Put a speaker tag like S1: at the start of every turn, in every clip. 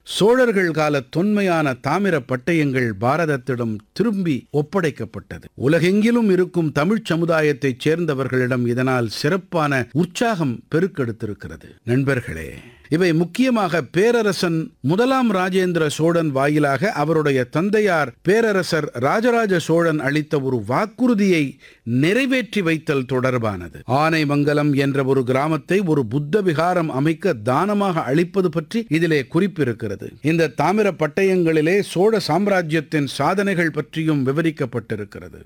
S1: சோழர்கள் கால தொன்மையான தாமிர பட்டயங்கள் பாரதத்திடம் திரும்பி ஒப்படைக்கப்பட்டது உலகெங்கிலும் இருக்கும் தமிழ்ச் சமுதாயத்தைச் சேர்ந்தவர்களிடம் இதனால் சிறப்பான உற்சாகம் பெருக்கெடுத்திருக்கிறது நண்பர்களே இவை முக்கியமாக பேரரசன் முதலாம் ராஜேந்திர சோழன் வாயிலாக அவருடைய தந்தையார் பேரரசர் ராஜராஜ சோழன் அளித்த ஒரு வாக்குறுதியை நிறைவேற்றி வைத்தல் தொடர்பானது ஆனைமங்கலம் என்ற ஒரு கிராமத்தை ஒரு புத்த விகாரம் அமைக்க தானமாக அளிப்பது பற்றி இதிலே குறிப்பிருக்கிறது இந்த தாமிர பட்டயங்களிலே சோழ சாம்ராஜ்யத்தின் சாதனைகள் பற்றியும் விவரிக்கப்பட்டிருக்கிறது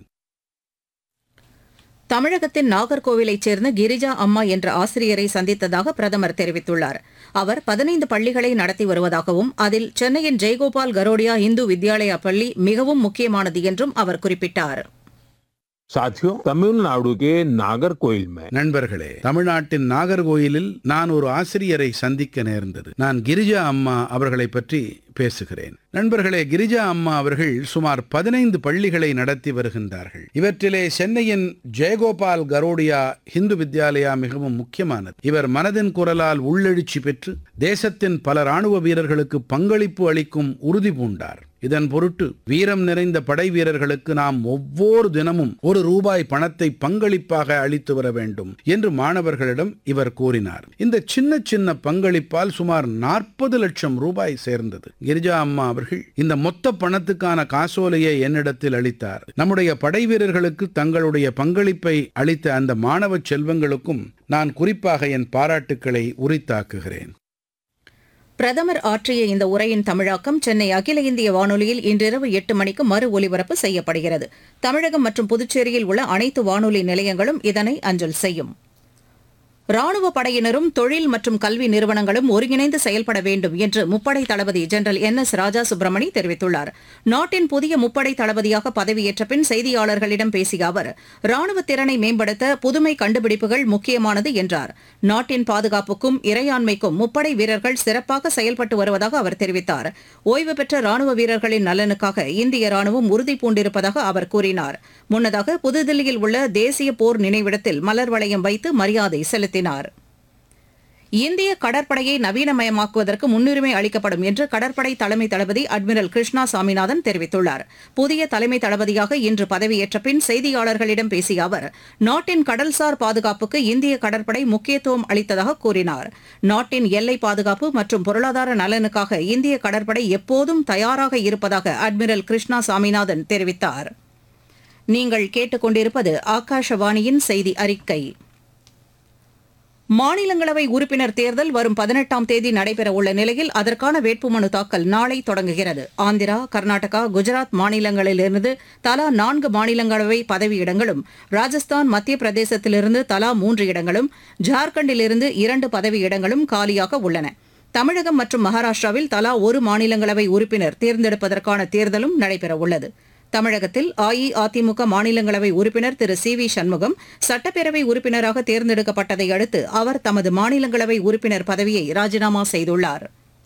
S2: தமிழகத்தின் நாகர்கோவிலைச் சேர்ந்த கிரிஜா அம்மா என்ற ஆசிரியரை சந்தித்ததாக பிரதமர் தெரிவித்துள்ளார் அவர் பதினைந்து பள்ளிகளை நடத்தி வருவதாகவும் அதில் சென்னையின் ஜெயகோபால் கரோடியா இந்து வித்யாலயா பள்ளி மிகவும் முக்கியமானது என்றும் அவர் குறிப்பிட்டார்
S3: साथियों तमिलनाडु के नागरकोइल में
S1: நண்பர்களே தமிழ்நாட்டின் நாகர்கோயிலில் நான் ஒரு ஆசிரியரை சந்திக்க நேர்ந்தது நான் கிரிஜா அம்மா அவர்களை பற்றி பேசுகிறேன் நண்பர்களே கிரிஜா அம்மா அவர்கள் சுமார் பதினைந்து பள்ளிகளை நடத்தி வருகின்றார்கள் இவற்றிலே சென்னையின் ஜெயகோபால் கரோடியா ஹிந்து வித்யாலயா மிகவும் முக்கியமானது இவர் மனதின் குரலால் உள்ளெழுச்சி பெற்று தேசத்தின் பல ராணுவ வீரர்களுக்கு பங்களிப்பு அளிக்கும் உறுதி பூண்டார் இதன் பொருட்டு வீரம் நிறைந்த படை வீரர்களுக்கு நாம் ஒவ்வொரு தினமும் ஒரு ரூபாய் பணத்தை பங்களிப்பாக அளித்து வர வேண்டும் என்று மாணவர்களிடம் இவர் கூறினார் இந்த சின்ன சின்ன பங்களிப்பால் சுமார் நாற்பது லட்சம் ரூபாய் சேர்ந்தது கிரிஜா அம்மா அவர்கள் இந்த மொத்த பணத்துக்கான காசோலையை என்னிடத்தில் அளித்தார் நம்முடைய படை வீரர்களுக்கு தங்களுடைய பங்களிப்பை அளித்த அந்த மாணவ செல்வங்களுக்கும் நான் குறிப்பாக என் பாராட்டுக்களை உரித்தாக்குகிறேன்
S2: பிரதமர் ஆற்றிய இந்த உரையின் தமிழாக்கம் சென்னை அகில இந்திய வானொலியில் இன்றிரவு எட்டு மணிக்கு மறு ஒலிபரப்பு செய்யப்படுகிறது தமிழகம் மற்றும் புதுச்சேரியில் உள்ள அனைத்து வானொலி நிலையங்களும் இதனை அஞ்சல் செய்யும் ராணுவ படையினரும் தொழில் மற்றும் கல்வி நிறுவனங்களும் ஒருங்கிணைந்து செயல்பட வேண்டும் என்று முப்படை தளபதி general N S Raja Subramani தெரிவித்துள்ளார் நாட்டின் புதிய முப்படை தளபதியாக பதவியேற்ற பின் செய்தியாளர்களிடம் பேசிய அவர் ராணுவ திறனை மேம்படுத்த புதுமை கண்டுபிடிப்புகள் முக்கியமானது என்றார் நாட்டின் பாதுகாப்புக்கும் இறையாண்மைக்கும் முப்படை வீரர்கள் சிறப்பாக செயல்பட்டு வருவதாக அவர் தெரிவித்தார் ஓய்வு பெற்ற ராணுவ வீரர்களின் நலனுக்காக இந்திய ராணுவம் உறுதி பூண்டிருப்பதாக அவர் கூறினார் முன்னதாக புதுதில்லியில் உள்ள தேசிய போர் நினைவிடத்தில் மலர் வளையம் வைத்து மரியாதை செலுத்தினார் இந்திய கடற்படையை நவீனமயமாக்குவதற்கு முன்னுரிமை அளிக்கப்படும் என்று கடற்படை தலைமை தளபதி அட்மிரல் கிருஷ்ணா சாமிநாதன் தெரிவித்துள்ளார் புதிய தலைமை தளபதியாக இன்று பதவியேற்ற பின் செய்தியாளர்களிடம் பேசிய அவர் நாட்டின் கடல்சார் பாதுகாப்புக்கு இந்திய கடற்படை முக்கியத்துவம் அளித்ததாக கூறினார் நாட்டின் எல்லை பாதுகாப்பு மற்றும் பொருளாதார நலனுக்காக இந்திய கடற்படை எப்போதும் தயாராக இருப்பதாக அட்மிரல் கிருஷ்ணா சாமிநாதன் தெரிவித்தார் நீங்கள் கேட்டுக்கொண்டிருப்பது ஆகாஷவாணியின் செய்தி அறிக்கை மாநிலங்களவை உறுப்பினர் தேர்தல் வரும் பதினெட்டாம் தேதி நடைபெறவுள்ள நிலையில் அதற்கான வேட்புமனு தாக்கல் நாளை தொடங்குகிறது ஆந்திரா கர்நாடகா குஜராத் மாநிலங்களிலிருந்து தலா நான்கு மாநிலங்களவை பதவியிடங்களும் ராஜஸ்தான் மத்திய பிரதேசத்திலிருந்து தலா மூன்று இடங்களும் ஜார்க்கண்டிலிருந்து இரண்டு பதவியிடங்களும் காலியாக உள்ளன தமிழகம் மற்றும் மகாராஷ்டிராவில் தலா ஒரு மாநிலங்களவை உறுப்பினர் தேர்ந்தெடுப்பதற்கான தேர்தலும் நடைபெறவுள்ளது தமிழகத்தில் அஇஅதிமுக மாநிலங்களவை உறுப்பினர் திரு சி வி சண்முகம் சட்டப்பேரவை உறுப்பினராக தேர்ந்தெடுக்கப்பட்டதை அடுத்து அவர் தமது மாநிலங்களவை உறுப்பினர் பதவியை ராஜினாமா செய்துள்ளார்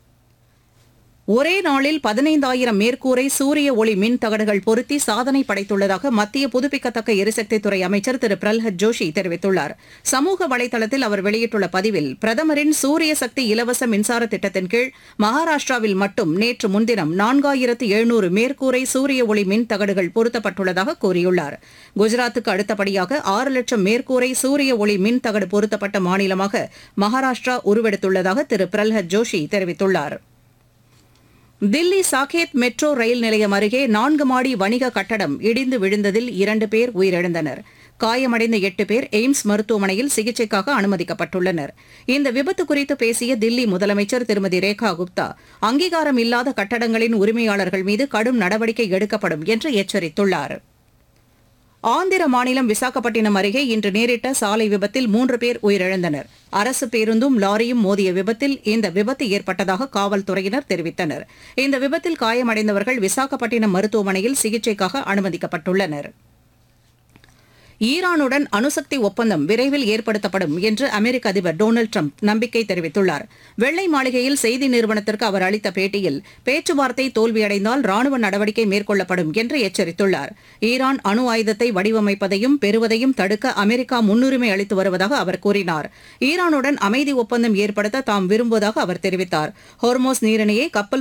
S2: ஒரே நாளில் பதினைந்தாயிரம் மேற்கூரை சூரிய ஒளி மின் தகடுகள் பொருத்தி சாதனை படைத்துள்ளதாக மத்திய புதுப்பிக்கத்தக்க எரிசக்தித்துறை அமைச்சர் திரு பிரல்ஹத் ஜோஷி தெரிவித்துள்ளார் சமூக வலைதளத்தில் அவர் வெளியிட்டுள்ள பதிவில் பிரதமரின் சூரிய சக்தி இலவச மின்சார திட்டத்தின் கீழ் மகாராஷ்டிராவில் மட்டும் நேற்று முன்தினம் நான்காயிரத்து எழுநூறு மேற்கூரை சூரிய ஒளி மின் தகடுகள் பொருத்தப்பட்டுள்ளதாக கூறியுள்ளார் குஜராத்துக்கு அடுத்தபடியாக ஆறு லட்சம் மேற்கூரை சூரிய ஒளி மின் தகடு பொருத்தப்பட்ட மாநிலமாக மகாராஷ்டிரா உருவெடுத்துள்ளதாக திரு பிரல்ஹத் ஜோஷி தெரிவித்துள்ளார் தில்லி சாகேத் மெட்ரோ ரயில் நிலையம் அருகே நான்கு மாடி வணிக கட்டடம் இடிந்து விழுந்ததில் இரண்டு பேர் உயிரிழந்தனர் காயமடைந்த எட்டு பேர் எய்ம்ஸ் மருத்துவமனையில் சிகிச்சைக்காக அனுமதிக்கப்பட்டுள்ளனர் இந்த விபத்து குறித்து பேசிய தில்லி முதலமைச்சர் திருமதி ரேகா குப்தா அங்கீகாரம் இல்லாத கட்டடங்களின் உரிமையாளர்கள் மீது கடும் நடவடிக்கை எடுக்கப்படும் என்று எச்சரித்துள்ளார் ஆந்திர மாநிலம் விசாகப்பட்டினம் அருகே இன்று நேரிட்ட சாலை விபத்தில் மூன்று பேர் உயிரிழந்தனர் அரசு பேருந்தும் லாரியும் மோதிய விபத்தில் இந்த விபத்து ஏற்பட்டதாக காவல்துறையினர் தெரிவித்தனர் இந்த விபத்தில் காயமடைந்தவர்கள் விசாகப்பட்டினம் மருத்துவமனையில் சிகிச்சைக்காக அனுமதிக்கப்பட்டுள்ளனர் ஈரானுடன் அணுசக்தி ஒப்பந்தம் விரைவில் ஏற்படுத்தப்படும் என்று அமெரிக்க அதிபர் டொனால்டு ட்ரம்ப் நம்பிக்கை தெரிவித்துள்ளார் வெள்ளை மாளிகையில் செய்தி நிறுவனத்திற்கு அவர் அளித்த பேட்டியில் பேச்சுவார்த்தை தோல்வியடைந்தால் ராணுவ நடவடிக்கை மேற்கொள்ளப்படும் என்று எச்சரித்துள்ளார் ஈரான் அணு ஆயுதத்தை வடிவமைப்பதையும் பெறுவதையும் தடுக்க அமெரிக்கா முன்னுரிமை அளித்து வருவதாக அவர் கூறினார் ஈரானுடன் அமைதி ஒப்பந்தம் ஏற்படுத்த தாம் விரும்புவதாக அவர் தெரிவித்தார் ஹோர்மோஸ் நீரிணையை கப்பல்